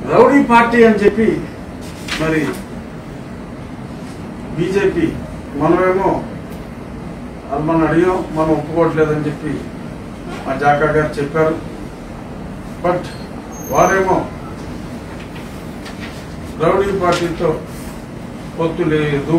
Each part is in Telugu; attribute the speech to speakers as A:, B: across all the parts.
A: రౌడీ పార్టీ అని చెప్పి మరి బీజేపీ మనమేమో అది మనం అడిగాం మనం ఒప్పుకోవట్లేదని చెప్పి మా జాకా గారు చెప్పారు బట్ వారేమో రౌడీ పార్టీతో పొత్తు లేదు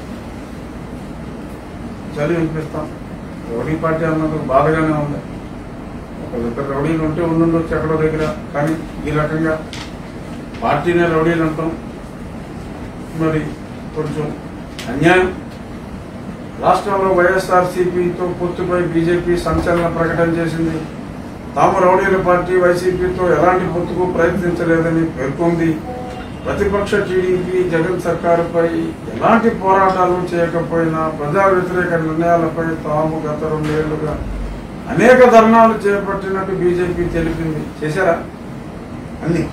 A: చలి వినిపిస్తాం రౌడీ పార్టీ అన్నందుకు బాధగానే ఉంది ఒక ఇద్దరు రౌడీలు ఉంటే ఉండుండొచ్చు ఎక్కడో దగ్గర కానీ ఈ రకంగా పార్టీనే రౌడీలు అంటాం మరి కొంచెం అన్యాయం రాష్ట్రంలో వైఎస్ఆర్సీపీతో పొత్తుపై బీజేపీ సంచలన ప్రకటన చేసింది తాము రౌడీల పార్టీ వైసీపీతో ఎలాంటి పొత్తుకు ప్రయత్నించలేదని పేర్కొంది ప్రతిపక్ష టీడీపీ జగన్ సర్కారుపై ఎలాంటి పోరాటాలు చేయకపోయినా ప్రజా వ్యతిరేక నిర్ణయాలపై తాము గత రెండేళ్లుగా అనేక ధర్నాలు చేపట్టినట్టు బీజేపీ తెలిపింది చేశారా అన్ని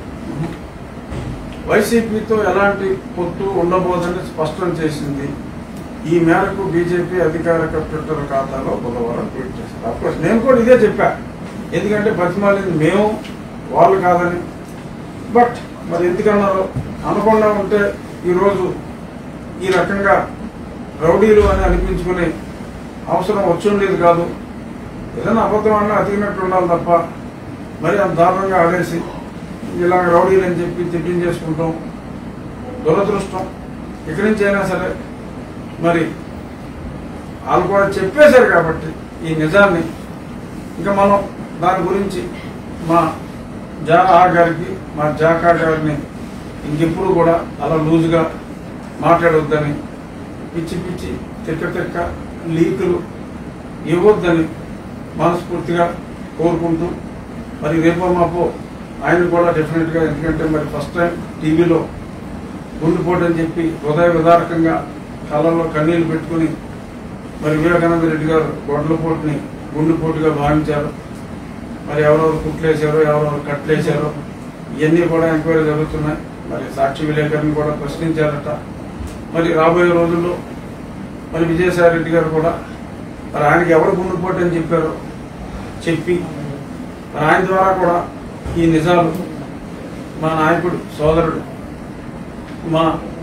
A: వైసీపీతో ఎలాంటి పొత్తు ఉండబోదని స్పష్టం చేసింది ఈ మేరకు బీజేపీ అధికారిక ట్విట్టర్ ఖాతాలో బుధవారం ట్వీట్ చేశారు అఫ్కోర్స్ నేను కూడా ఇదే చెప్పా ఎందుకంటే బతిమాలింది మేము వాళ్ళు కాదని బట్ మరి ఎందుకన్నారో అనకుండా ఉంటే ఈరోజు ఈ రకంగా రౌడీలు అని అనిపించుకునే అవసరం వచ్చి ఉండేది కాదు ఏదైనా అబద్ధం అన్నా అతికినట్టు ఉండాలి తప్ప మరి అంత దారుణంగా ఆడేసి ఇలా రౌడీలు అని చెప్పి తిట్టించేసుకుంటాం దురదృష్టం ఇక్కడి నుంచి అయినా సరే మరి వాళ్ళు కూడా చెప్పేశారు కాబట్టి ఈ నిజాన్ని ఇంకా మనం దాని గురించి మా జా ఆ గారికి మా జాకా గారిని ఇంకెప్పుడు కూడా అలా లూజుగా మాట్లాడొద్దని పిచ్చి పిచ్చి తిక్క తిక్క లీకులు ఇవ్వద్దని మనస్ఫూర్తిగా కోరుకుంటూ మరి రేపో మాపో ఆయన కూడా డెఫినెట్గా ఎందుకంటే మరి ఫస్ట్ టైం టీవీలో గుండెపోటు అని చెప్పి హృదయ విదారకంగా కళ్ళల్లో కన్నీళ్లు పెట్టుకుని మరి వివేకానంద రెడ్డి గారు గొడ్లపోటుని గుండెపోటుగా భావించారు మరి ఎవరెవరు కుట్లేశారో ఎవరెవరు కట్లేశారో ఇవన్నీ కూడా ఎంక్వైరీ జరుగుతున్నాయి మరి సాక్షి విలేకరుని కూడా ప్రశ్నించారట మరి రాబోయే రోజుల్లో మరి విజయసాయి రెడ్డి గారు కూడా మరి ఆయనకి ఎవరు గుండెపోటు అని చెప్పారో చెప్పి మరి ఆయన ద్వారా కూడా ఈ నిజాలు మా నాయకుడు సోదరుడు మా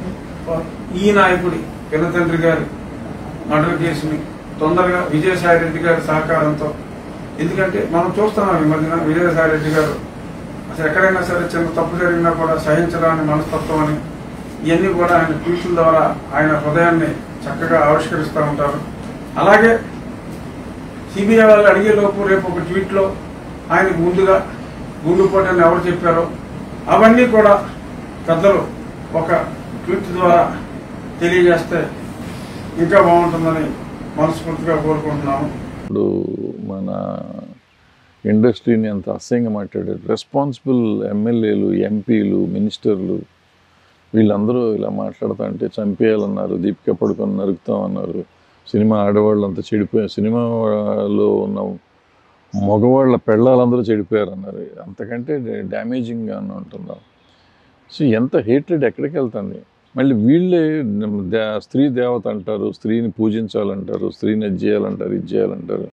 A: ఈ నాయకుడి పినతండ్రి గారి మర్డర్ కేసుని తొందరగా విజయసాయి రెడ్డి గారి సహకారంతో ఎందుకంటే మనం చూస్తున్నాం ఈ మధ్యన విజయసాయి రెడ్డి గారు అసలు ఎక్కడైనా సరే చిన్న తప్పు జరిగినా కూడా సహించడానికి మనస్తత్వం అని ఇవన్నీ కూడా ఆయన ట్వీట్ల ద్వారా ఆయన హృదయాన్ని చక్కగా ఆవిష్కరిస్తూ ఉంటారు అలాగే సిబిఐ వాళ్ళు అడిగే లోపు రేపు ఒక ట్వీట్లో ఆయనకు ముందుగా గుండుపోటని ఎవరు చెప్పారో అవన్నీ కూడా పెద్దలు ఒక ట్వీట్ ద్వారా తెలియజేస్తే ఇంకా బాగుంటుందని మనస్ఫూర్తిగా కోరుకుంటున్నాము
B: ఇప్పుడు మన ఇండస్ట్రీని అంత అసహ్యంగా మాట్లాడారు రెస్పాన్సిబుల్ ఎమ్మెల్యేలు ఎంపీలు మినిస్టర్లు వీళ్ళందరూ ఇలా మాట్లాడుతా అంటే చంపేయాలన్నారు దీపిక పడుకొని నరుకుతామన్నారు సినిమా ఆడవాళ్ళు అంతా చెడిపోయారు సినిమాలో ఉన్న మగవాళ్ళ పెళ్ళాలందరూ చెడిపోయారు అన్నారు అంతకంటే డ్యామేజింగ్గా ఉంటున్నాం సో ఎంత హేట్రెడ్ ఎక్కడికి వెళ్తుంది మళ్ళీ వీళ్ళే దే- స్త్రీ దేవత అంటారు స్త్రీని పూజించాలంటారు స్త్రీని అది చేయాలంటారు ఇది చేయాలంటారు